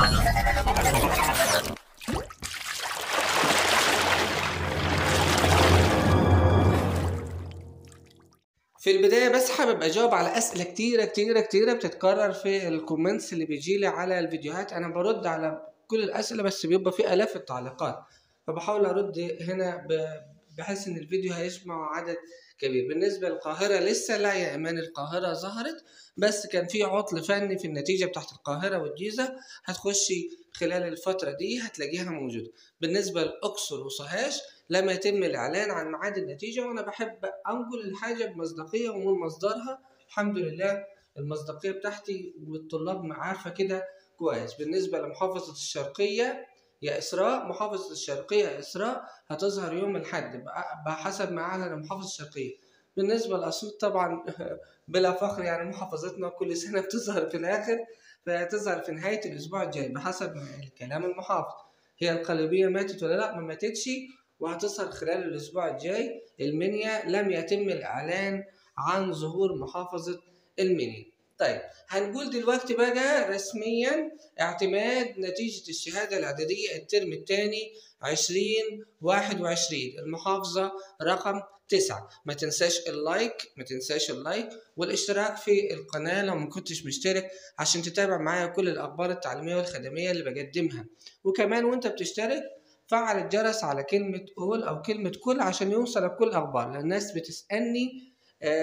في البداية بس حابب أجاوب على أسئلة كتيرة كتيرة كتيرة بتتكرر في الكومنتس اللي بيجيلي على الفيديوهات أنا برد على كل الأسئلة بس بيبقى في آلاف التعليقات فبحاول أرد هنا بحيث إن الفيديو هيجمع عدد كبير بالنسبة للقاهرة لسه لا يا إيمان القاهرة ظهرت بس كان في عطل فني في النتيجة بتاعت القاهرة والجيزة هتخشي خلال الفترة دي هتلاقيها موجودة بالنسبة لأقصر وسوهاج لم يتم الإعلان عن ميعاد النتيجة وأنا بحب أنقل الحاجة بمصداقية ومن مصدرها الحمد لله المصداقية بتاعتي والطلاب عارفة كده كويس بالنسبة لمحافظة الشرقية يا إسراء محافظة الشرقية يا إسراء هتظهر يوم الأحد بحسب ما أعلن محافظة الشرقية بالنسبة لأسيوط طبعا بلا فخر يعني محافظتنا كل سنة بتظهر في الآخر فتظهر في نهاية الأسبوع الجاي بحسب الكلام المحافظ هي القلبية ماتت ولا لأ ما ماتتش وهتظهر خلال الأسبوع الجاي المنيا لم يتم الإعلان عن ظهور محافظة المنيا طيب هنقول دلوقتي بقى رسميا اعتماد نتيجة الشهادة الإعدادية الترم الثاني عشرين واحد وعشرين المحافظة رقم تسعة ما تنساش اللايك ما تنساش اللايك والاشتراك في القناة لو ما كنتش مشترك عشان تتابع معايا كل الأخبار التعليمية والخدمية اللي بقدمها وكمان وانت بتشترك فعل الجرس على كلمة أول أو كلمة كل عشان يوصلك كل أخبار لأن الناس بتسألني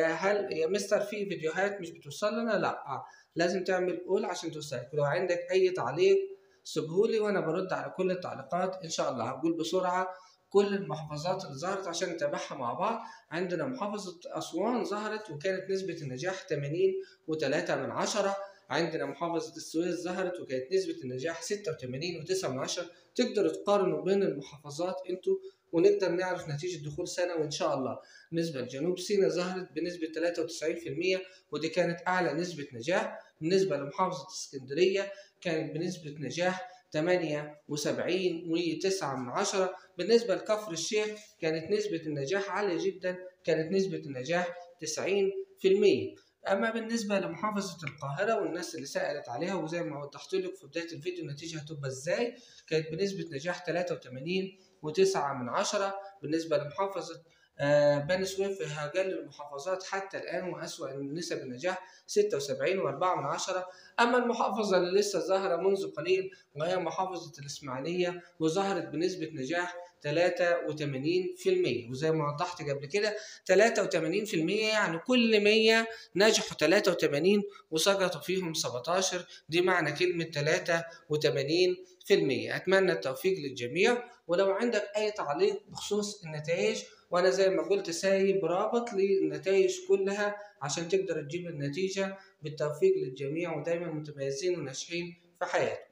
هل يا مستر في فيديوهات مش بتوصل لنا؟ لا لازم تعمل أول عشان توصلك ولو عندك أي تعليق سيبهولي وأنا برد على كل التعليقات إن شاء الله هقول بسرعة كل المحافظات اللي ظهرت عشان نتابعها مع بعض عندنا محافظة أسوان ظهرت وكانت نسبة النجاح 80 و3 من عشرة عندنا محافظة السويس ظهرت وكانت نسبة النجاح 86 و9 من عشرة تقدروا تقارنوا بين المحافظات انتوا ونقدر نعرف نتيجة دخول سنة وإن شاء الله بالنسبة لجنوب سيناء ظهرت بنسبة 93% ودي كانت أعلى نسبة نجاح بالنسبة لمحافظة اسكندرية كانت بنسبة نجاح 78 و9 من عشرة بالنسبة لكفر الشيخ كانت نسبة النجاح عالية جدا كانت نسبة النجاح 90% اما بالنسبه لمحافظه القاهره والناس اللي سالت عليها وزي ما وضحت لك في بدايه الفيديو النتيجه هتبقى ازاي كانت بنسبه نجاح 83 و9 من عشرة بالنسبه لمحافظه آه بني سويف هي أقل المحافظات حتى الآن وأسوأ نسب النجاح 76 و4 من عشرة أما المحافظة اللي لسه ظاهرة منذ قليل وهي محافظة الإسماعيلية وظهرت بنسبة نجاح 83% وزي ما وضحت قبل كده 83% يعني كل 100 نجحوا 83 وسقطوا فيهم 17 دي معنى كلمة 83% أتمنى التوفيق للجميع ولو عندك أي تعليق بخصوص النتائج وأنا زي ما قلت سايب رابط للنتائج كلها عشان تقدر تجيب النتيجة بالتوفيق للجميع ودايما متميزين وناجحين في حياتك